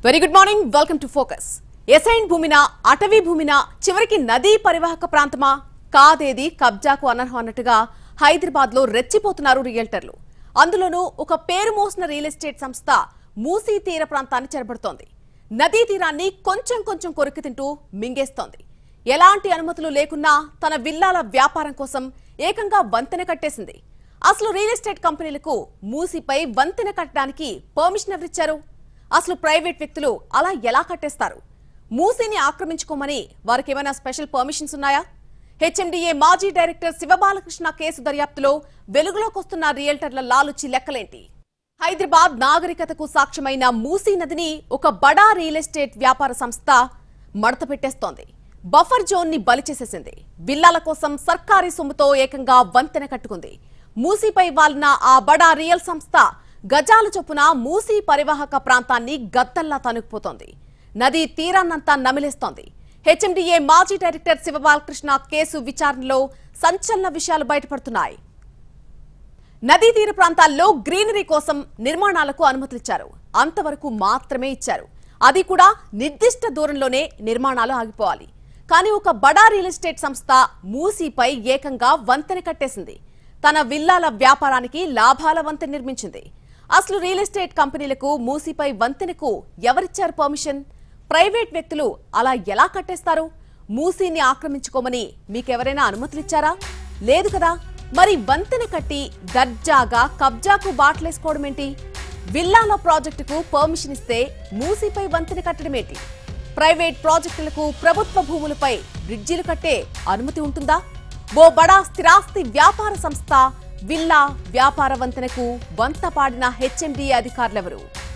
very good morning welcome to focus ఎసైన్ భూమిన అటవీ భూమిన చివరికి నదీ పరివాహక ప్రాంతమా కాదేది కబ్జాకు అనర్హం అన్నట్టుగా హైదరాబాద్ లో రెచ్చిపోతున్నారు రియల్టర్లు అందులోనూ ఒక పేరు మోసిన రియల్ ఎస్టేట్ సంస్థ మూసీ తీర ప్రాంతాన్ని చెరబడుతోంది నదీ తీరాన్ని కొంచెం కొంచెం కొరికి తింటూ మింగేస్తోంది ఎలాంటి అనుమతులు లేకున్నా తన విల్లాల వ్యాపారం కోసం ఏకంగా వంతెన కట్టేసింది అసలు రియల్ ఎస్టేట్ కంపెనీలకు మూసీపై వంతెన కట్టడానికి పర్మిషన్ ఎవరిచ్చారు అసలు ప్రైవేట్ వ్యక్తులు అలా ఎలా కట్టేస్తారు మూసీని ఆక్రమించుకోమని వారికి ఏమైనా స్పెషల్ పర్మిషన్స్ ఉన్నాయా హెచ్ఎండిఏ మాజీ డైరెక్టర్ శివబాలకృష్ణ కేసు దర్యాప్తులో వెలుగులోకి వస్తున్న రియల్టర్ల లాలుచి లెక్కలేంటి హైదరాబాద్ నాగరికతకు సాక్ష్యమైన మూసీ నదిని ఒక బడా రియల్ ఎస్టేట్ వ్యాపార సంస్థ మడత పెట్టేస్తోంది బఫర్ జోన్ ని బలి చేసేసింది విల్లాల కోసం సర్కారీ సొమ్ముతో ఏకంగా వంతెన కట్టుకుంది మూసీపై వాలిన ఆ బడా రియల్ సంస్థ గజాల చొప్పున మూసీ పరివాహక ప్రాంతాన్ని గద్దల్లా తనుకుపోతోంది నదీ తీరాన్నంతా నమిలేస్తోంది హెచ్ఎండిఏ మాజీ డైరెక్టర్ శివబాలకృష్ణ కేసు విచారణలో సంచలన విషయాలు బయటపడుతున్నాయి నదీ తీర ప్రాంతాల్లో గ్రీనరీ కోసం నిర్మాణాలకు అనుమతులిచ్చారు అంతవరకు మాత్రమే ఇచ్చారు అది కూడా నిర్దిష్ట దూరంలోనే నిర్మాణాలు ఆగిపోవాలి కానీ ఒక బడా రియల్ ఎస్టేట్ సంస్థ మూసీపై ఏకంగా వంతెన కట్టేసింది తన విల్లాల వ్యాపారానికి లాభాల వంతెన నిర్మించింది అసలు రియల్ ఎస్టేట్ కంపెనీలకు మూసీపై వంతెనకు ఎవరిచ్చారు పర్మిషన్ ప్రైవేట్ వ్యక్తులు అలా ఎలా కట్టేస్తారు మూసీని ఆక్రమించుకోమని మీకెవరైనా అనుమతులిచ్చారా లేదు కదా మరి వంతెన కట్టి దర్జాగా కబ్జాకు బాట్లేసుకోవడం ఏంటి విల్లాల ప్రాజెక్టుకు పర్మిషన్ ఇస్తే మూసీపై వంతెన కట్టడం ఏంటి ప్రైవేట్ ప్రాజెక్టులకు ప్రభుత్వ భూములపై బ్రిడ్జిలు కట్టే అనుమతి ఉంటుందా ఓ బడా స్థిరాస్తి వ్యాపార సంస్థ విల్లా వ్యాపార వంతెనకు వంత పాడిన హెచ్ఎండిఏ అధికారులెవరు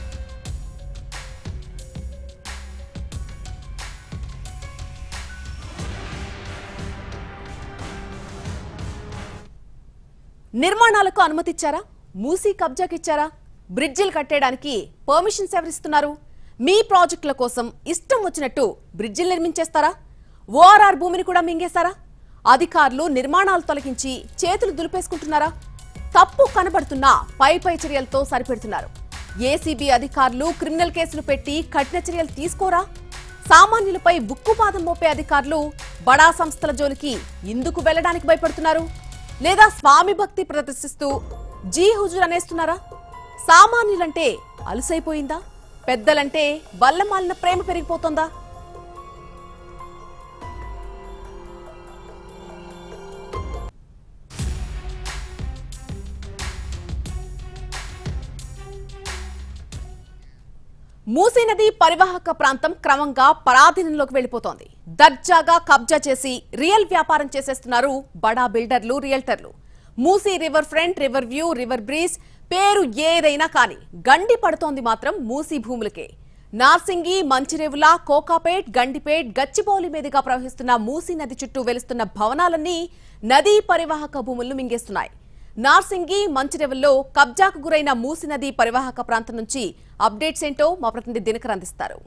నిర్మాణాలకు అనుమతిచ్చారా మూసీ కబ్జాకిచ్చారా బ్రిడ్జిలు కట్టేయడానికి పర్మిషన్స్ ఎవరిస్తున్నారు మీ ప్రాజెక్టుల కోసం ఇష్టం వచ్చినట్టు బ్రిడ్జిలు నిర్మించేస్తారా ఓఆర్ఆర్ భూమిని కూడా మింగేస్తారా అధికారులు నిర్మాణాలు తొలగించి చేతులు దులిపేసుకుంటున్నారా తప్పు కనబడుతున్నా పై పై చర్యలతో సరిపెడుతున్నారు ఏసీబీ అధికారులు క్రిమినల్ కేసులు పెట్టి కఠిన చర్యలు తీసుకోరా సామాన్యులపై బుక్కుపాదం మోపే అధికారులు బడా సంస్థల జోలికి ఎందుకు వెళ్లడానికి భయపడుతున్నారు లేదా స్వామి భక్తి ప్రదర్శిస్తూ జీ హుజూర్ అనేస్తున్నారా సామాన్యులంటే అలసైపోయిందా పెద్దలంటే బల్లమాలిన ప్రేమ పెరిగిపోతుందా మూసీ నది పరివాహక ప్రాంతం క్రమంగా పరాధీనంలోకి వెళ్లిపోతోంది దర్జాగా కబ్జా చేసి రియల్ వ్యాపారం చేసేస్తున్నారు బడా బిల్డర్లు రియల్టర్లు Musi river front river view river breeze పేరు ఏదైనా కానీ గండి పడుతోంది మాత్రం మూసీ భూములకే నార్సింగి మంచిరేవుల కోకాపేట్ గండిపేట్ గచ్చిబౌలి మీదుగా ప్రవహిస్తున్న మూసీ నది చుట్టూ వెలుస్తున్న భవనాలన్నీ నదీ పరివాహక భూములను మింగేస్తున్నాయి నార్సింగి మంచిరెవల్లో కబ్జాకు గురైన మూసి నది పరివాహక ప్రాంతం నుంచి అప్డేట్స్ ఏంటో మా ప్రతినిధి దినకర్ అందిస్తారు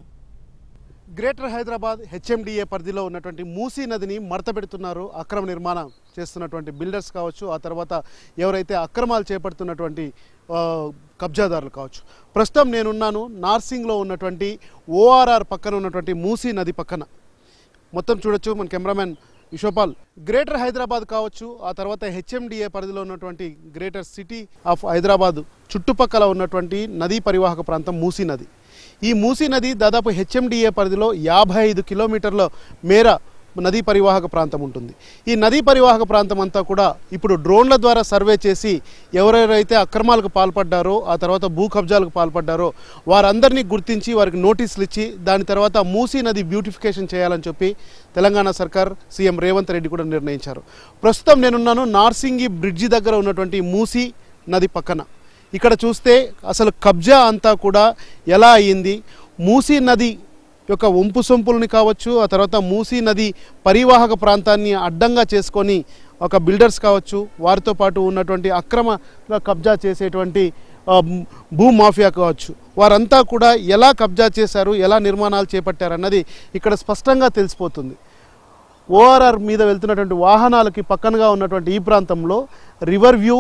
గ్రేటర్ హైదరాబాద్ హెచ్ఎండిఏ పరిధిలో ఉన్నటువంటి మూసీ నదిని మడతపెడుతున్నారు అక్రమ నిర్మాణం చేస్తున్నటువంటి బిల్డర్స్ కావచ్చు ఆ తర్వాత ఎవరైతే అక్రమాలు చేపడుతున్నటువంటి ఆ, కబ్జాదారులు కావచ్చు ప్రస్తుతం నేనున్నాను నార్సింగ్లో ఉన్నటువంటి ఓఆర్ఆర్ పక్కన ఉన్నటువంటి మూసీ నది పక్కన మొత్తం చూడొచ్చు మన కెమెరామెన్ విశ్వపాల్ గ్రేటర్ హైదరాబాద్ కావచ్చు ఆ తర్వాత హెచ్ఎండిఏ పరిధిలో ఉన్నటువంటి గ్రేటర్ సిటీ ఆఫ్ హైదరాబాద్ చుట్టుపక్కల ఉన్నటువంటి నదీ పరివాహక ప్రాంతం మూసీ నది ఈ మూసీ నది దాదాపు హెచ్ఎండిఏ పరిధిలో యాభై ఐదు కిలోమీటర్ల మేర నదీ పరివాహక ప్రాంతం ఉంటుంది ఈ నదీ పరివాహక ప్రాంతం అంతా కూడా ఇప్పుడు డ్రోన్ల ద్వారా సర్వే చేసి ఎవరెవరైతే అక్రమాలకు పాల్పడ్డారో ఆ తర్వాత భూ కబ్జాలకు పాల్పడ్డారో వారందరినీ గుర్తించి వారికి నోటీసులు ఇచ్చి దాని తర్వాత మూసీ నది బ్యూటిఫికేషన్ చేయాలని చెప్పి తెలంగాణ సర్కార్ సీఎం రేవంత్ రెడ్డి కూడా నిర్ణయించారు ప్రస్తుతం నేనున్నాను నార్సింగి బ్రిడ్జి దగ్గర ఉన్నటువంటి మూసీ నది పక్కన ఇక్కడ చూస్తే అసలు కబ్జా అంతా కూడా ఎలా అయ్యింది మూసీ నది యొక్క వంపు సొంపులని కావచ్చు ఆ తర్వాత మూసీ నది పరివాహక ప్రాంతాన్ని అడ్డంగా చేసుకొని ఒక బిల్డర్స్ కావచ్చు వారితో పాటు ఉన్నటువంటి అక్రమ కబ్జా చేసేటువంటి ఆ, భూ మాఫియా కావచ్చు వారంతా కూడా ఎలా కబ్జా చేశారు ఎలా నిర్మాణాలు చేపట్టారన్నది ఇక్కడ స్పష్టంగా తెలిసిపోతుంది ఓఆర్ఆర్ మీద వెళ్తున్నటువంటి వాహనాలకి పక్కనగా ఉన్నటువంటి ఈ ప్రాంతంలో రివర్ వ్యూ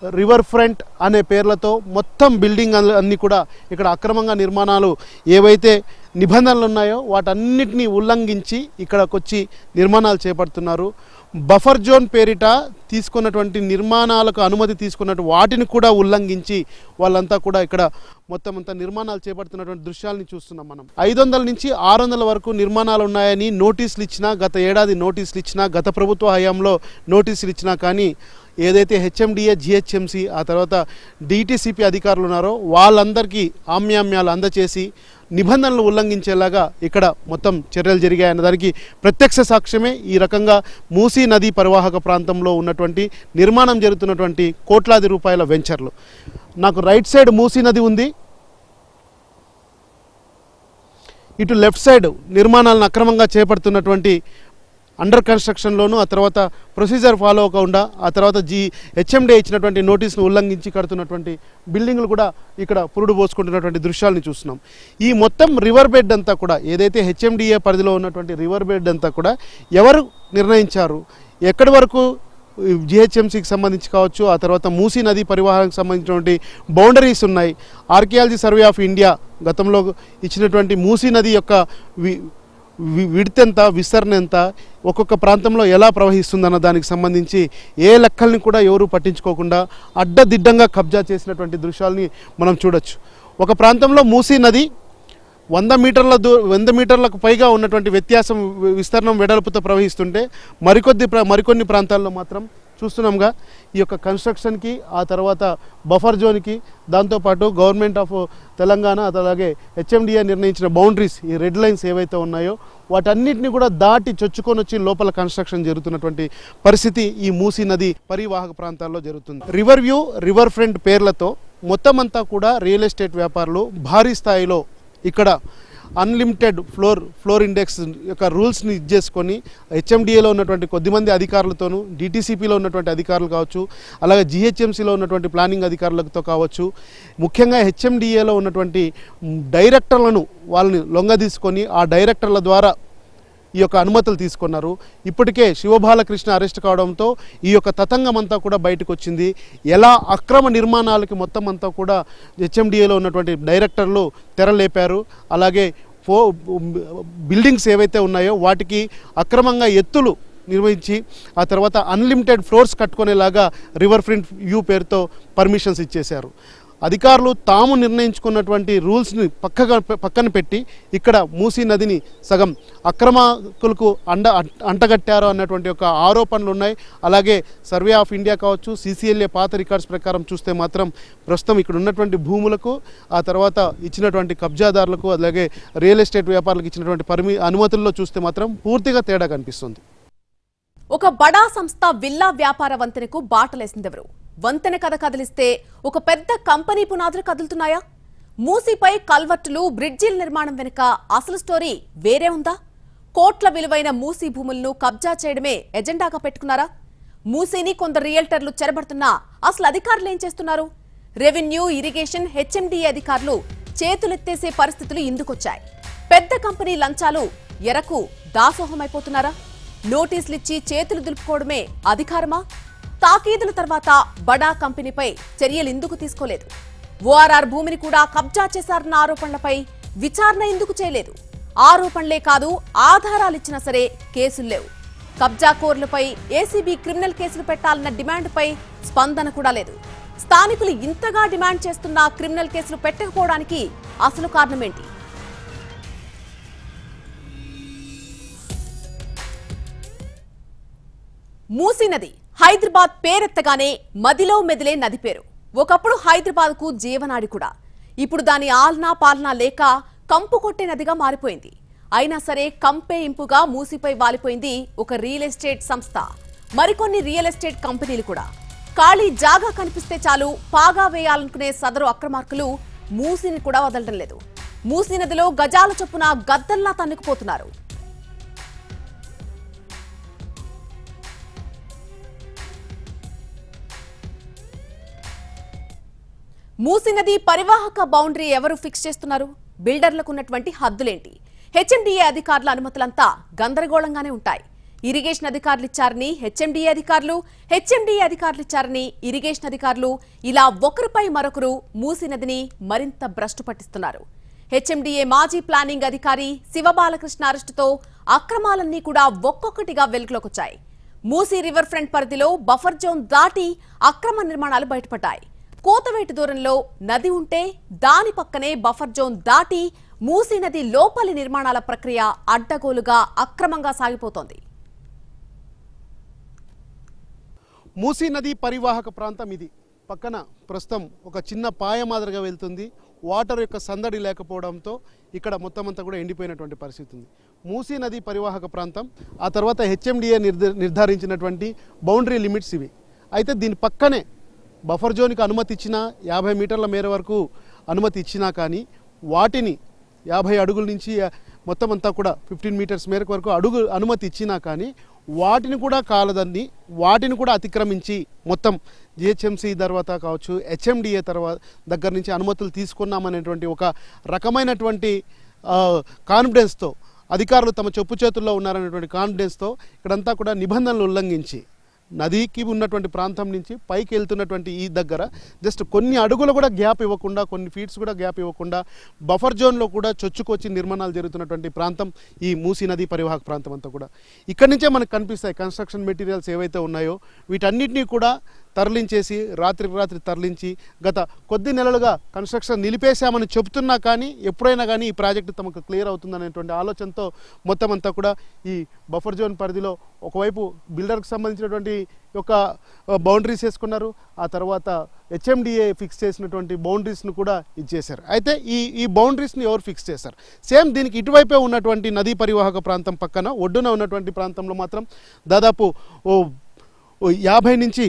రివర్ ఫ్రంట్ అనే పేర్లతో మొత్తం బిల్డింగ్ అన్ని- అన్ని కూడా ఇక్కడ అక్రమంగా నిర్మాణాలు ఏవైతే నిబంధనలు ఉన్నాయో వాటన్నిటినీ ఉల్లంఘించి ఇక్కడికి వచ్చి నిర్మాణాలు చేపడుతున్నారు బఫర్ జోన్ పేరిట తీసుకున్నటువంటి నిర్మాణాలకు అనుమతి తీసుకున్నట్టు వాటిని కూడా ఉల్లంఘించి వాళ్ళంతా కూడా ఇక్కడ మొత్తం అంతా నిర్మాణాలు చేపడుతున్నటువంటి దృశ్యాలని చూస్తున్నాం మనం ఐదు వందల నుంచి ఆరు వందల వరకు నిర్మాణాలు ఉన్నాయని నోటీసులు ఇచ్చినా గత ఏడాది నోటీసులు ఇచ్చినా గత ప్రభుత్వ హయాంలో నోటీసులు ఇచ్చినా కానీ ఏదైతే హెచ్ఎండిఏ జిహెచ్ఎంసి ఆ తర్వాత డిటిసిపి అధికారులు ఉన్నారో వాళ్ళందరికీ ఆమ్యామ్యాలు అందచేసి నిబంధనలు ఉల్లంఘించేలాగా ఇక్కడ మొత్తం చర్యలు జరిగాయన్న దానికి ప్రత్యక్ష సాక్ష్యమే ఈ రకంగా మూసీ నదీ పరివాహక ప్రాంతంలో ఉన్నటువంటి నిర్మాణం జరుగుతున్నటువంటి కోట్లాది రూపాయల వెంచర్లు నాకు రైట్ సైడ్ మూసీ నది ఉంది ఇటు లెఫ్ట్ సైడ్ నిర్మాణాలను అక్రమంగా చేపడుతున్నటువంటి అండర్ కన్స్ట్రక్షన్లోను ఆ తర్వాత ప్రొసీజర్ ఫాలో అవ్వకుండా ఆ తర్వాత జీ హెచ్ఎండే ఇచ్చినటువంటి నోటీస్ను ఉల్లంఘించి కడుతున్నటువంటి బిల్డింగ్లు కూడా ఇక్కడ పురుడు పోసుకుంటున్నటువంటి దృశ్యాలను చూస్తున్నాం ఈ మొత్తం రివర్ బెడ్ అంతా కూడా ఏదైతే హెచ్ఎండిఏ పరిధిలో ఉన్నటువంటి రివర్ బెడ్ అంతా కూడా ఎవరు నిర్ణయించారు ఎక్కడి వరకు జిహెచ్ఎంసీకి సంబంధించి కావచ్చు ఆ తర్వాత మూసీ నదీ పరివాహానికి సంబంధించినటువంటి బౌండరీస్ ఉన్నాయి ఆర్కియాలజీ సర్వే ఆఫ్ ఇండియా గతంలో ఇచ్చినటువంటి మూసీ నది యొక్క వి వి- విడత్ ఎంత విస్తరణ ఎంత ఒక్కొక్క ప్రాంతంలో ఎలా ప్రవహిస్తుందన్న దానికి సంబంధించి ఏ లెక్కల్ని కూడా ఎవరు పట్టించుకోకుండా అడ్డదిడ్డంగా కబ్జా చేసినటువంటి దృశ్యాల్ని మనం చూడొచ్చు ఒక ప్రాంతంలో మూసీ నది వంద మీటర్ల దూ వంద మీటర్లకు పైగా ఉన్నటువంటి వ్యత్యాసం వి- విస్తరణం వెడల్పుతో ప్రవహిస్తుంటే మరికొద్ది ప్ర మరికొన్ని ప్రాంతాల్లో మాత్రం చూస్తున్నాంగా ఈ యొక్క కన్స్ట్రక్షన్కి ఆ తర్వాత బఫర్ జోన్కి దాంతోపాటు గవర్నమెంట్ ఆఫ్ తెలంగాణ అది అలాగే హెచ్ఎండిఏ నిర్ణయించిన బౌండరీస్ ఈ రెడ్ లైన్స్ ఏవైతే ఉన్నాయో వాటన్నిటిని కూడా దాటి చొచ్చుకొని వచ్చి లోపల కన్స్ట్రక్షన్ జరుగుతున్నటువంటి పరిస్థితి ఈ మూసీ నది పరివాహక ప్రాంతాల్లో జరుగుతుంది రివర్ వ్యూ రివర్ ఫ్రంట్ పేర్లతో మొత్తం అంతా కూడా రియల్ ఎస్టేట్ వ్యాపారులు భారీ స్థాయిలో ఇక్కడ అన్లిమిటెడ్ ఫ్లోర్ ఫ్లోర్ ఇండెక్స్ యొక్క రూల్స్ని ఇది చేసుకొని హెచ్ఎండిఏలో ఉన్నటువంటి కొద్దిమంది అధికారులతోనూ డిటీసీపీలో ఉన్నటువంటి అధికారులు కావచ్చు అలాగే జిహెచ్ఎంసీలో ఉన్నటువంటి ప్లానింగ్ అధికారులతో కావచ్చు ముఖ్యంగా హెచ్ఎండిఏలో ఉన్నటువంటి మ్, డైరెక్టర్లను వాళ్ళని లొంగదీసుకొని ఆ డైరెక్టర్ల ద్వారా ఈ యొక్క అనుమతులు తీసుకున్నారు ఇప్పటికే శివబాలకృష్ణ అరెస్ట్ కావడంతో ఈ యొక్క తతంగం అంతా కూడా బయటకు వచ్చింది ఎలా అక్రమ నిర్మాణాలకి మొత్తం అంతా కూడా హెచ్ఎండిఏలో ఉన్నటువంటి డైరెక్టర్లు తెరలేపారు అలాగే ఫో బిల్డింగ్స్ ఏవైతే ఉన్నాయో వాటికి అక్రమంగా ఎత్తులు నిర్వహించి ఆ తర్వాత అన్లిమిటెడ్ ఫ్లోర్స్ కట్టుకునేలాగా రివర్ ఫ్రంట్ వ్యూ పేరుతో పర్మిషన్స్ ఇచ్చేశారు అధికారులు తాము నిర్ణయించుకున్నటువంటి రూల్స్ని పక్కగా పక్కన పెట్టి ఇక్కడ మూసీ నదిని సగం అక్రమాకులకు అండ అంటగట్టారు అన్నటువంటి ఒక ఆరోపణలు ఉన్నాయి అలాగే సర్వే ఆఫ్ ఇండియా కావచ్చు సీసీఎల్ఏ పాత రికార్డ్స్ ప్రకారం చూస్తే మాత్రం ప్రస్తుతం ఇక్కడ ఉన్నటువంటి భూములకు ఆ తర్వాత ఇచ్చినటువంటి కబ్జాదారులకు అలాగే రియల్ ఎస్టేట్ వ్యాపారులకు ఇచ్చినటువంటి పర్మి అనుమతుల్లో చూస్తే మాత్రం పూర్తిగా తేడా కనిపిస్తుంది ఒక బడా సంస్థ విల్లా వ్యాపార వంతెనకు బాటలేసిందెవరు వంతెన కథ కదిలిస్తే ఒక పెద్ద కంపెనీ పునాదులు కదులుతున్నాయా మూసీపై కల్వర్టులు బ్రిడ్జిల నిర్మాణం వెనుక అసలు స్టోరీ వేరే ఉందా కోట్ల విలువైన మూసీ భూములను కబ్జా చేయడమే ఎజెండాగా పెట్టుకున్నారా మూసీని కొందరు రియల్టర్లు చెరబడుతున్నా అసలు అధికారులు ఏం చేస్తున్నారు రెవెన్యూ ఇరిగేషన్ హెచ్ఎండిఏ అధికారులు చేతులెత్తేసే పరిస్థితులు ఇందుకొచ్చాయి పెద్ద కంపెనీ లంచాలు ఎరకు దాసోహమైపోతున్నారా నోటీసులిచ్చి చేతులు దులుపుకోవడమే అధికారమా తాకీదుల తర్వాత బడా కంపెనీపై చర్యలు ఎందుకు తీసుకోలేదు ఓఆర్ఆర్ భూమిని కూడా కబ్జా చేశారన్న ఆరోపణలపై విచారణ ఎందుకు చేయలేదు ఆరోపణలే కాదు ఆధారాలిచ్చినా సరే కేసులు లేవు కబ్జాకోర్లపై ఏసీబీ క్రిమినల్ కేసులు పెట్టాలన్న డిమాండ్పై స్పందన కూడా లేదు స్థానికులు ఇంతగా డిమాండ్ చేస్తున్న క్రిమినల్ కేసులు పెట్టకపోవడానికి అసలు కారణమేంటి మూసీ నది హైదరాబాద్ పేరెత్తగానే మదిలో మెదిలే నది పేరు ఒకప్పుడు హైదరాబాద్ కు జీవనాడి కూడా ఇప్పుడు దాని ఆలనా పాలనా లేక కంపు కొట్టే నదిగా మారిపోయింది అయినా సరే కంపే ఇంపుగా మూసిపై వాలిపోయింది ఒక రియల్ ఎస్టేట్ సంస్థ మరికొన్ని రియల్ ఎస్టేట్ కంపెనీలు కూడా ఖాళీ జాగా కనిపిస్తే చాలు పాగా వేయాలనుకునే సదరు అక్రమార్కులు మూసిని కూడా వదలడం లేదు మూసీ నదిలో గజాల చొప్పున గద్దల్లా తన్నుకుపోతున్నారు మూసీ నది పరివాహక బౌండరీ ఎవరు ఫిక్స్ చేస్తున్నారు బిల్డర్లకు ఉన్నటువంటి హద్దులేంటి హెచ్ఎండిఏ అధికారుల అనుమతులంతా గందరగోళంగానే ఉంటాయి ఇరిగేషన్ అధికారులు ఇచ్చారని హెచ్ఎండిఏ అధికారులు హెచ్ఎండిఏ అధికారులు ఇచ్చారని ఇరిగేషన్ అధికారులు ఇలా ఒకరిపై మరొకరు మూసీ నదిని మరింత భ్రష్టు పట్టిస్తున్నారు హెచ్ఎండిఏ మాజీ ప్లానింగ్ అధికారి శివబాలకృష్ణ అరెస్టుతో అక్రమాలన్నీ కూడా ఒక్కొక్కటిగా వెలుగులోకొచ్చాయి మూసీ రివర్ ఫ్రంట్ పరిధిలో బఫర్ జోన్ దాటి అక్రమ నిర్మాణాలు బయటపడ్డాయి కోతవేటు దూరంలో నది ఉంటే దాని పక్కనే బఫర్ జోన్ దాటి మూసీ నది లోపలి నిర్మాణాల ప్రక్రియ అడ్డగోలుగా అక్రమంగా సాగిపోతోంది మూసీ నది పరివాహక ప్రాంతం ఇది పక్కన ప్రస్తుతం ఒక చిన్న పాయ మాదిరిగా వెళ్తుంది వాటర్ యొక్క సందడి లేకపోవడంతో ఇక్కడ మొత్తం అంతా కూడా ఎండిపోయినటువంటి పరిస్థితి ఉంది మూసీ నది పరివాహక ప్రాంతం ఆ తర్వాత హెచ్ఎండిఏ నిర్ధ నిర్ధారించినటువంటి బౌండరీ లిమిట్స్ ఇవి అయితే దీని పక్కనే బఫర్ జోన్కి అనుమతి ఇచ్చినా యాభై మీటర్ల మేర వరకు అనుమతి ఇచ్చినా కానీ వాటిని యాభై అడుగుల నుంచి ఆ, మొత్తం అంతా కూడా ఫిఫ్టీన్ మీటర్స్ మేరకు వరకు అడుగు అనుమతి ఇచ్చినా కానీ వాటిని కూడా కాలదని వాటిని కూడా అతిక్రమించి మొత్తం జిహెచ్ఎంసీ తర్వాత కావచ్చు హెచ్ఎండిఏ తర్వాత దగ్గర నుంచి అనుమతులు తీసుకున్నామనేటువంటి ఒక రకమైనటువంటి ఆ, కాన్ఫిడెన్స్తో అధికారులు తమ చెప్పు చేతుల్లో ఉన్నారనేటువంటి కాన్ఫిడెన్స్తో ఇక్కడంతా కూడా నిబంధనలు ఉల్లంఘించి నదికి ఉన్నటువంటి ప్రాంతం నుంచి పైకి వెళ్తున్నటువంటి ఈ దగ్గర జస్ట్ కొన్ని అడుగులు కూడా గ్యాప్ ఇవ్వకుండా కొన్ని ఫీట్స్ కూడా గ్యాప్ ఇవ్వకుండా బఫర్ జోన్లో కూడా చొచ్చుకొచ్చి నిర్మాణాలు జరుగుతున్నటువంటి ప్రాంతం ఈ మూసీ నది పరివాహక ప్రాంతం అంతా కూడా ఇక్కడి నుంచే మనకు కనిపిస్తాయి కన్స్ట్రక్షన్ మెటీరియల్స్ ఏవైతే ఉన్నాయో వీటన్నిటినీ కూడా తరలించేసి రాత్రికి రాత్రి తరలించి గత కొద్ది నెలలుగా కన్స్ట్రక్షన్ నిలిపేశామని చెబుతున్నా కానీ ఎప్పుడైనా కానీ ఈ ప్రాజెక్టు తమకు క్లియర్ అవుతుందనేటువంటి ఆలోచనతో మొత్తం అంతా కూడా ఈ బఫర్ జోన్ పరిధిలో ఒకవైపు బిల్డర్కి సంబంధించినటువంటి యొక్క బౌండరీస్ వేసుకున్నారు ఆ తర్వాత హెచ్ఎండిఏ ఫిక్స్ చేసినటువంటి బౌండరీస్ను కూడా ఇచ్చేశారు అయితే ఈ ఈ బౌండరీస్ని ఎవరు ఫిక్స్ చేశారు సేమ్ దీనికి ఇటువైపే ఉన్నటువంటి నదీ పరివాహక ప్రాంతం పక్కన ఒడ్డున ఉన్నటువంటి ప్రాంతంలో మాత్రం దాదాపు ఓ ఓ యాభై నుంచి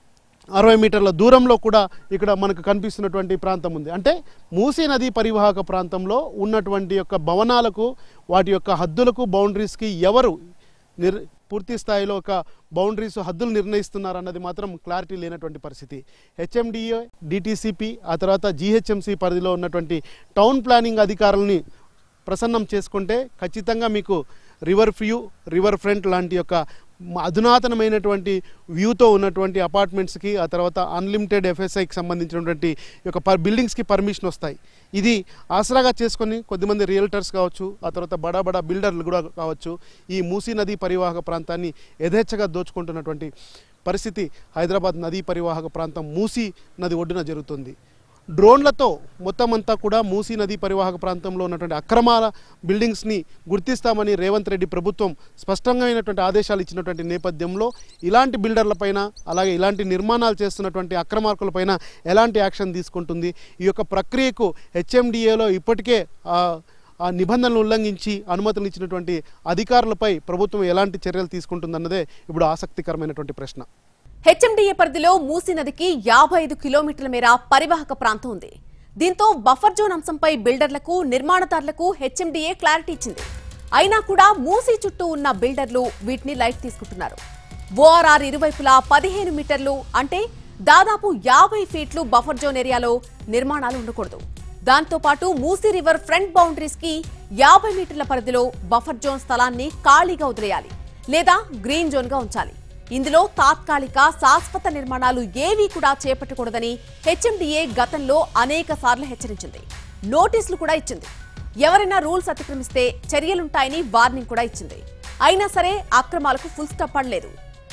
అరవై మీటర్ల దూరంలో కూడా ఇక్కడ మనకు కనిపిస్తున్నటువంటి ప్రాంతం ఉంది అంటే మూసీ నదీ పరివాహక ప్రాంతంలో ఉన్నటువంటి యొక్క భవనాలకు వాటి యొక్క హద్దులకు బౌండరీస్కి ఎవరు నిర్ పూర్తి స్థాయిలో ఒక బౌండరీస్ హద్దులు నిర్ణయిస్తున్నారు అన్నది మాత్రం క్లారిటీ లేనటువంటి పరిస్థితి హెచ్ఎండిఏ డిటిసిపి ఆ తర్వాత జిహెచ్ఎంసి పరిధిలో ఉన్నటువంటి టౌన్ ప్లానింగ్ అధికారులని ప్రసన్నం చేసుకుంటే ఖచ్చితంగా మీకు రివర్ వ్యూ రివర్ ఫ్రంట్ లాంటి యొక్క మ- అధునాతనమైనటువంటి వ్యూతో ఉన్నటువంటి అపార్ట్మెంట్స్కి ఆ తర్వాత అన్లిమిటెడ్ ఎఫ్ఎస్ఐకి సంబంధించినటువంటి ఈ యొక్క పర్ బిల్డింగ్స్కి పర్మిషన్ వస్తాయి ఇది ఆసరాగా చేసుకొని కొద్దిమంది రియల్టర్స్ కావచ్చు ఆ తర్వాత బడా బడా బిల్డర్లు కూడా కావచ్చు ఈ మూసీ నదీ పరివాహక ప్రాంతాన్ని యథేచ్ఛగా దోచుకుంటున్నటువంటి పరిస్థితి హైదరాబాద్ నదీ పరివాహక ప్రాంతం మూసీ నది ఒడ్డున జరుగుతుంది డ్రోన్లతో మొత్తం అంతా కూడా మూసీ నదీ పరివాహక ప్రాంతంలో ఉన్నటువంటి అక్రమాల బిల్డింగ్స్ని గుర్తిస్తామని రేవంత్ రెడ్డి ప్రభుత్వం స్పష్టంగా అయినటువంటి ఆదేశాలు ఇచ్చినటువంటి నేపథ్యంలో ఇలాంటి బిల్డర్లపైన అలాగే ఇలాంటి నిర్మాణాలు చేస్తున్నటువంటి అక్రమార్కులపైన ఎలాంటి యాక్షన్ తీసుకుంటుంది ఈ యొక్క ప్రక్రియకు హెచ్ఎండిఏలో ఇప్పటికే ఆ, ఆ నిబంధనలు ఉల్లంఘించి అనుమతులు ఇచ్చినటువంటి అధికారులపై ప్రభుత్వం ఎలాంటి చర్యలు తీసుకుంటుందన్నదే ఇప్పుడు ఆసక్తికరమైనటువంటి ప్రశ్న హెచ్ఎండిఏ పరిధిలో మూసీ నదికి యాభై ఐదు కిలోమీటర్ల మేర పరివాహక ప్రాంతం ఉంది దీంతో బఫర్ జోన్ అంశంపై బిల్డర్లకు నిర్మాణదారులకు హెచ్ఎండిఏ క్లారిటీ ఇచ్చింది అయినా కూడా మూసీ చుట్టూ ఉన్న బిల్డర్లు వీటిని లైట్ తీసుకుంటున్నారు ఓఆర్ఆర్ ఇరువైపులా పదిహేను మీటర్లు అంటే దాదాపు యాభై ఫీట్లు బఫర్ జోన్ ఏరియాలో నిర్మాణాలు ఉండకూడదు దాంతో పాటు మూసీ రివర్ ఫ్రంట్ బౌండరీస్ కి యాభై మీటర్ల పరిధిలో బఫర్ జోన్ స్థలాన్ని ఖాళీగా వదిలేయాలి లేదా గ్రీన్ జోన్ గా ఉంచాలి ఇందులో తాత్కాలిక శాశ్వత నిర్మాణాలు ఏవీ కూడా చేపట్టకూడదని హెచ్ఎండిఏ గతంలో అనేక సార్లు హెచ్చరించింది నోటీసులు కూడా ఇచ్చింది ఎవరైనా రూల్స్ అతిక్రమిస్తే చర్యలుంటాయని వార్నింగ్ కూడా ఇచ్చింది అయినా సరే అక్రమాలకు ఫుల్ స్టాప్ పడలేదు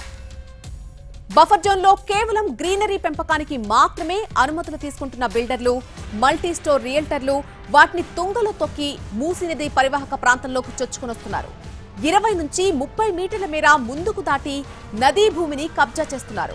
బఫర్ జోన్ లో కేవలం గ్రీనరీ పెంపకానికి మాత్రమే అనుమతులు తీసుకుంటున్న బిల్డర్లు మల్టీ స్టోర్ రియల్టర్లు వాటిని తుంగలో తొక్కి మూసీ నది పరివాహక ప్రాంతంలోకి చొచ్చుకునొస్తున్నారు ఇరవై నుంచి ముప్పై మీటర్ల మేర ముందుకు దాటి నదీ భూమిని కబ్జా చేస్తున్నారు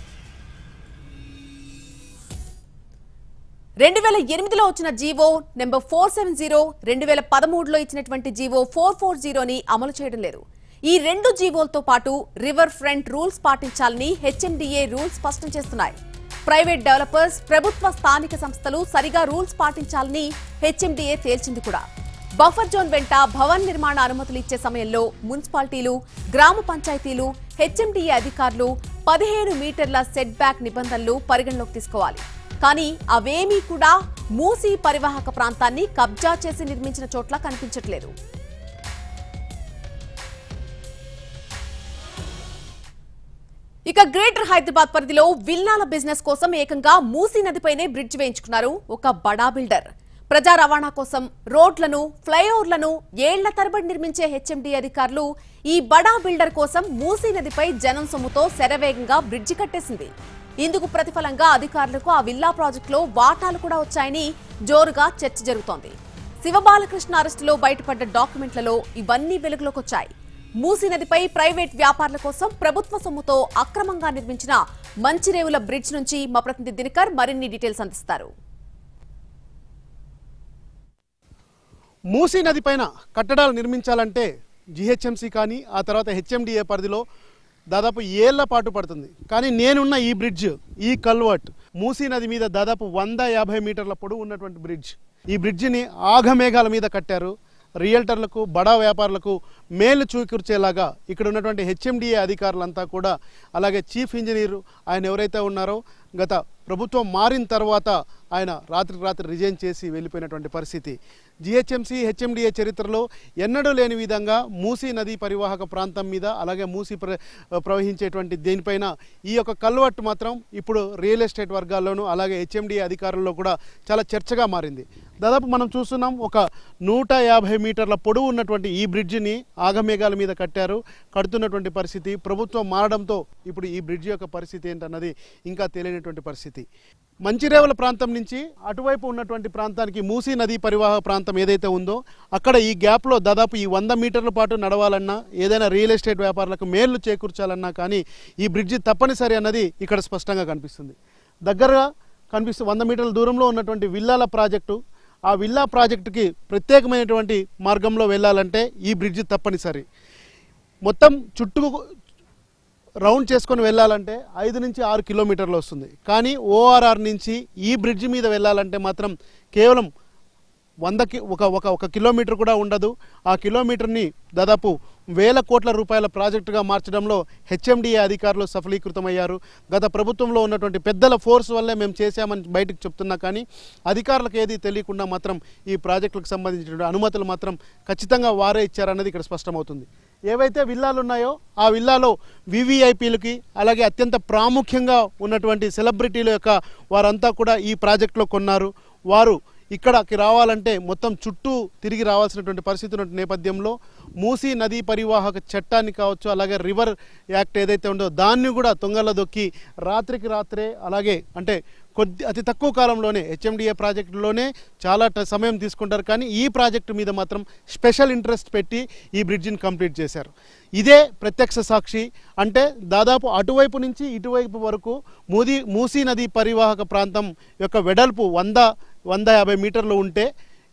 రెండు వేల ఎనిమిదిలో వచ్చిన GO number four seven zero రెండు వేల పదమూడులో ఇచ్చినటువంటి జీవో ఫోర్ ఫోర్ జీరోని అమలు చేయడం లేదు ఈ రెండు జీవోలతో పాటు రివర్ ఫ్రంట్ రూల్స్ పాటించాలని హెచ్ఎండిఏ రూల్స్ స్పష్టం చేస్తున్నాయి ప్రైవేట్ డెవలపర్స్ ప్రభుత్వ స్థానిక సంస్థలు సరిగా రూల్స్ పాటించాలని హెచ్ఎండిఏ తేల్చింది కూడా బఫర్ జోన్ వెంట భవన్ నిర్మాణ అనుమతులు ఇచ్చే సమయంలో మున్సిపాలిటీలు గ్రామ పంచాయతీలు హెచ్ఎండిఏ అధికారులు పదిహేను మీటర్ల సెట్ బ్యాక్ నిబంధనలు పరిగణలోకి తీసుకోవాలి కానీ అవేమీ కూడా మూసీ పరివాహక ప్రాంతాన్ని కబ్జా చేసి నిర్మించిన చోట్ల కనిపించట్లేదు ఇక గ్రేటర్ హైదరాబాద్ పరిధిలో విల్లాల బిజినెస్ కోసం ఏకంగా మూసీ నదిపైనే బ్రిడ్జ్ వేయించుకున్నారు ఒక బడా బిల్డర్ ప్రజా రవాణా కోసం రోడ్లను ఫ్లైఓవర్లను ఏళ్ల తరబడి నిర్మించే హెచ్ఎండి అధికారులు ఈ బడా బిల్డర్ కోసం మూసీ నదిపై జనం సొమ్ముతో శరవేగంగా బ్రిడ్జి కట్టేసింది ఇందుకు ప్రతిఫలంగా అధికారులకు ఆ విల్లా ప్రాజెక్టులో వాటాలు కూడా వచ్చాయని జోరుగా చర్చ జరుగుతోంది శివబాలకృష్ణ అరెస్టులో బయటపడ్డ డాక్యుమెంట్లలో ఇవన్నీ వెలుగులోకి వచ్చాయి మూసీ నదిపై ప్రైవేట్ వ్యాపారుల కోసం ప్రభుత్వ సొమ్ముతో అక్రమంగా నిర్మించిన మంచిరేవుల బ్రిడ్జ్ నుంచి మా ప్రతినిధి దినకర్ మరిన్ని డీటెయిల్స్ అందిస్తారు మూసీ నది పైన కట్టడాలు నిర్మించాలంటే జిహెచ్ఎంసీ కానీ ఆ తర్వాత హెచ్ఎండిఏ పరిధిలో దాదాపు ఏళ్ల పాటు పడుతుంది కానీ నేనున్న ఈ బ్రిడ్జ్ ఈ కల్వర్ట్ మూసీ నది మీద దాదాపు వంద యాభై మీటర్ల పొడవు ఉన్నటువంటి బ్రిడ్జ్ ఈ బ్రిడ్జిని ఆఘమేఘాల మీద కట్టారు రియల్టర్లకు బడా వ్యాపారులకు మేలు చూకూర్చేలాగా ఇక్కడ ఉన్నటువంటి హెచ్ఎండిఏ అధికారులంతా కూడా అలాగే చీఫ్ ఇంజనీర్ ఆయన ఎవరైతే ఉన్నారో గత ప్రభుత్వం మారిన తర్వాత ఆయన రాత్రికి రాత్రి రిజైన్ చేసి వెళ్ళిపోయినటువంటి పరిస్థితి జిహెచ్ఎంసీ హెచ్ఎండిఏ చరిత్రలో ఎన్నడూ లేని విధంగా మూసీ నదీ పరివాహక ప్రాంతం మీద అలాగే మూసీ ప్ర ప్రవహించేటువంటి దీనిపైన ఈ యొక్క కల్వర్ట్ మాత్రం ఇప్పుడు రియల్ ఎస్టేట్ వర్గాల్లోనూ అలాగే హెచ్ఎండిఏ అధికారుల్లో కూడా చాలా చర్చగా మారింది దాదాపు మనం చూస్తున్నాం ఒక నూట యాభై మీటర్ల పొడవు ఉన్నటువంటి ఈ బ్రిడ్జిని ఆగమేఘాల మీద కట్టారు కడుతున్నటువంటి పరిస్థితి ప్రభుత్వం మారడంతో ఇప్పుడు ఈ బ్రిడ్జి యొక్క పరిస్థితి ఏంటన్నది ఇంకా తెలియనటువంటి పరిస్థితి మంచిరేవుల ప్రాంతం నుంచి అటువైపు ఉన్నటువంటి ప్రాంతానికి మూసీ నదీ పరివాహక ప్రాంతం ఏదైతే ఉందో అక్కడ ఈ గ్యాప్లో దాదాపు ఈ వంద మీటర్ల పాటు నడవాలన్నా ఏదైనా రియల్ ఎస్టేట్ వ్యాపారులకు మేళ్లు చేకూర్చాలన్నా కానీ ఈ బ్రిడ్జి తప్పనిసరి అన్నది ఇక్కడ స్పష్టంగా కనిపిస్తుంది దగ్గరగా కనిపిస్తూ వంద మీటర్ల దూరంలో ఉన్నటువంటి విల్లాల ప్రాజెక్టు ఆ విల్లా ప్రాజెక్టుకి ప్రత్యేకమైనటువంటి మార్గంలో వెళ్ళాలంటే ఈ బ్రిడ్జి తప్పనిసరి మొత్తం చుట్టూ రౌండ్ చేసుకొని వెళ్ళాలంటే ఐదు నుంచి ఆరు కిలోమీటర్లు వస్తుంది కానీ ఓఆర్ఆర్ నుంచి ఈ బ్రిడ్జి మీద వెళ్ళాలంటే మాత్రం కేవలం వందకి ఒక ఒక ఒక కిలోమీటర్ కూడా ఉండదు ఆ కిలోమీటర్ని దాదాపు వేల కోట్ల రూపాయల ప్రాజెక్టుగా మార్చడంలో హెచ్ఎండిఏ అధికారులు సఫలీకృతమయ్యారు గత ప్రభుత్వంలో ఉన్నటువంటి పెద్దల ఫోర్స్ వల్లే మేము చేశామని బయటకు చెప్తున్నా కానీ అధికారులకు ఏది తెలియకుండా మాత్రం ఈ ప్రాజెక్టులకు సంబంధించిన అనుమతులు మాత్రం ఖచ్చితంగా వారే ఇచ్చారన్నది ఇక్కడ స్పష్టమవుతుంది ఏవైతే విల్లాలు ఉన్నాయో ఆ విల్లాలో వివిఐపీలకి అలాగే అత్యంత ప్రాముఖ్యంగా ఉన్నటువంటి సెలబ్రిటీల యొక్క వారంతా కూడా ఈ ప్రాజెక్టులో కొన్నారు వారు ఇక్కడికి రావాలంటే మొత్తం చుట్టూ తిరిగి రావాల్సినటువంటి పరిస్థితి ఉన్న నేపథ్యంలో మూసీ నదీ పరివాహక చట్టాన్ని కావచ్చు అలాగే రివర్ యాక్ట్ ఏదైతే ఉందో దాన్ని కూడా తొంగలో దొక్కి రాత్రికి రాత్రే అలాగే అంటే కొద్ది అతి తక్కువ కాలంలోనే హెచ్ఎండిఏ ప్రాజెక్టులోనే చాలా ట- సమయం తీసుకుంటారు కానీ ఈ ప్రాజెక్టు మీద మాత్రం స్పెషల్ ఇంట్రెస్ట్ పెట్టి ఈ బ్రిడ్జిని కంప్లీట్ చేశారు ఇదే ప్రత్యక్ష సాక్షి అంటే దాదాపు అటువైపు నుంచి ఇటువైపు వరకు మూది మూసీ నది పరివాహక ప్రాంతం యొక్క వెడల్పు వంద వంద యాభై మీటర్లు ఉంటే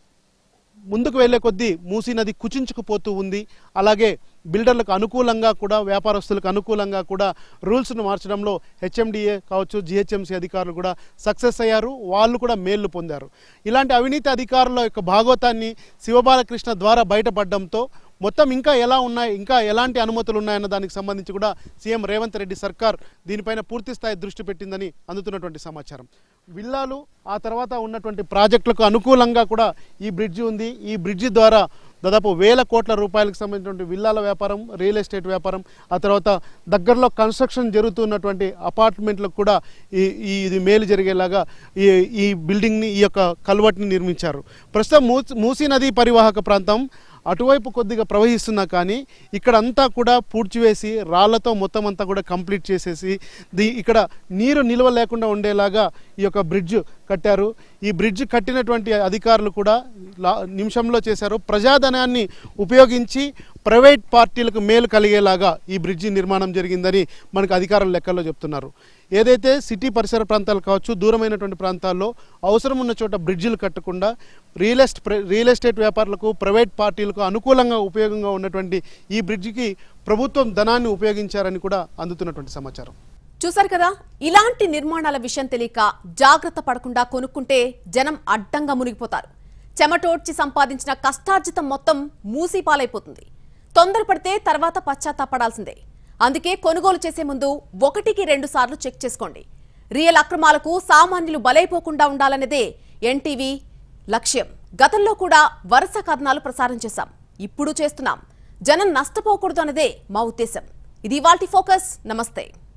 ముందుకు వెళ్లే కొద్దీ మూసీ నది కుచించుకుపోతూ ఉంది అలాగే బిల్డర్లకు అనుకూలంగా కూడా వ్యాపారస్తులకు అనుకూలంగా కూడా రూల్స్ను మార్చడంలో హెచ్ఎండిఏ కావచ్చు జిహెచ్ఎంసీ అధికారులు కూడా సక్సెస్ అయ్యారు వాళ్ళు కూడా మేళ్లు పొందారు ఇలాంటి అవినీతి అధికారుల యొక్క భాగవతాన్ని శివబాలకృష్ణ ద్వారా బయటపడడంతో మొత్తం ఇంకా ఎలా ఉన్నాయి ఇంకా ఎలాంటి అనుమతులు ఉన్నాయన్న దానికి సంబంధించి కూడా సీఎం రేవంత్ రెడ్డి సర్కార్ దీనిపైన పూర్తి స్థాయి దృష్టి పెట్టిందని అందుతున్నటువంటి సమాచారం విల్లాలు ఆ తర్వాత ఉన్నటువంటి ప్రాజెక్టులకు అనుకూలంగా కూడా ఈ బ్రిడ్జి ఉంది ఈ బ్రిడ్జి ద్వారా దాదాపు వేల కోట్ల రూపాయలకు సంబంధించినటువంటి విల్లాల వ్యాపారం రియల్ ఎస్టేట్ వ్యాపారం ఆ తర్వాత దగ్గరలో కన్స్ట్రక్షన్ జరుగుతున్నటువంటి అపార్ట్మెంట్లకు కూడా ఈ ఈ ఇది మేలు జరిగేలాగా ఈ ఈ బిల్డింగ్ని ఈ యొక్క కల్వర్ట్ని నిర్మించారు ప్రస్తుతం మూసి మూసీ నదీ పరివాహక ప్రాంతం అటువైపు కొద్దిగా ప్రవహిస్తున్నా కానీ ఇక్కడ అంతా కూడా పూడ్చివేసి రాళ్లతో మొత్తం అంతా కూడా కంప్లీట్ చేసేసి దీ ఇక్కడ నీరు నిల్వ లేకుండా ఉండేలాగా ఈ యొక్క బ్రిడ్జ్ కట్టారు ఈ బ్రిడ్జ్ కట్టినటువంటి అధికారులు కూడా లా నిమిషంలో చేశారు ప్రజాధనాన్ని ఉపయోగించి ప్రైవేట్ పార్టీలకు మేలు కలిగేలాగా ఈ బ్రిడ్జి నిర్మాణం జరిగిందని మనకు అధికారుల లెక్కల్లో చెప్తున్నారు ఏదైతే సిటీ పరిసర ప్రాంతాలు కావచ్చు దూరమైనటువంటి ప్రాంతాల్లో అవసరం ఉన్న చోట బ్రిడ్జిలు కట్టకుండా రియల్ ఎస్టేట్ రియల్ ఎస్టేట్ వ్యాపారులకు ప్రైవేట్ పార్టీలకు అనుకూలంగా ఉపయోగంగా ఉన్నటువంటి ఈ బ్రిడ్జికి ప్రభుత్వం ధనాన్ని ఉపయోగించారని కూడా అందుతున్నటువంటి సమాచారం చూశారు కదా ఇలాంటి నిర్మాణాల విషయం తెలియక జాగ్రత్త పడకుండా కొనుక్కుంటే జనం అడ్డంగా మునిగిపోతారు చెమటోడ్చి సంపాదించిన కష్టార్జితం మొత్తం మూసి పాలైపోతుంది తొందరపడితే తర్వాత పశ్చాత్తాపడాల్సిందే అందుకే కొనుగోలు చేసే ముందు ఒకటికి రెండు సార్లు చెక్ చేసుకోండి రియల్ అక్రమాలకు సామాన్యులు బలైపోకుండా ఉండాలన్నదే ఎన్టీవీ లక్ష్యం గతంలో కూడా వరుస కథనాలు ప్రసారం చేశాం ఇప్పుడు చేస్తున్నాం జనం నష్టపోకూడదు అన్నదే మా ఉద్దేశం ఇది వాల్టి ఫోకస్ నమస్తే